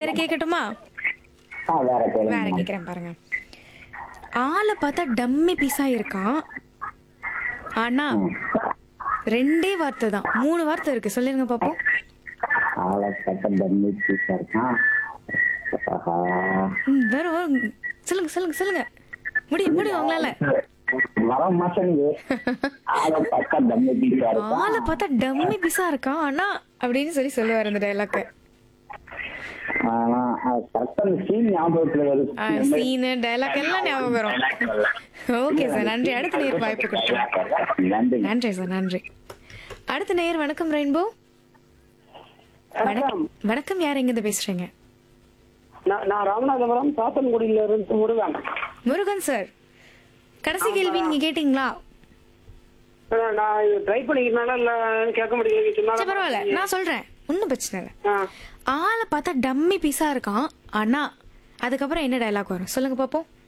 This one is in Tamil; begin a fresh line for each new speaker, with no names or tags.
வேற கேட்கட்டுமா
ஆ வேற
வேற
கேளுங்க
கேக்குறேன் பாருங்க ஆளை பார்த்தா டம்மி பீஸா இருக்கான் ஆனா ரெண்டே வார்த்தை தான் மூணு வார்த்தை இருக்கு சொல்லுங்க பாப்போம்
ஆளை கட்ட தண்ணி பீஸா இருக்கான் ஆஹா.
ம், வரும் வரும் சொல்லுங்க சொல்லுங்க சொல்லுங்க முடியும் முடியும் உங்களால
வர மாட்டேங்குது ஆளை பார்த்தா தண்ணி பீஸா இருக்கான்
ஆளை பார்த்தா டம்மி பீஸா இருக்கான் ஆனா அப்படின்னு சொல்லி சொல்லுவார் அந்த டைலாக்
ஆனா கரெக்டா சீன் ஞாபகத்துல வருது
சீனு டைலாக் எல்லாம் ஞாபகம் வரும் ஓகே சார் நன்றி அடுத்த நேர் வாய்ப்பு கொடுக்கலாம்
நன்றி
நன்றி சார் நன்றி அடுத்த நேயர் வணக்கம் ரெயின்போ வணக்கம் வணக்கம் யார் எங்கிருந்து பேசுறீங்க
நான் நான் ராமநாதபுரம் சாத்தன்குடியில இருந்து முருகன்
முருகன் சார் கடைசி கேள்வி நீங்க கேட்டீங்களா
அஹ் நான் ட்ரை பண்ணிக்கிறனால இல்ல கேட்க முடியல
சரி
சொன்னாலும்
பரவாயில்ல நான் சொல்றேன் ஒன்றும் பிரச்சனை இல்லை
ஆ.
ஆளை பார்த்தா டம்மி பீஸா இருக்கான் ஆனா அதுக்கப்புறம் என்ன டைலாக் வரும் சொல்லுங்க பாப்போம்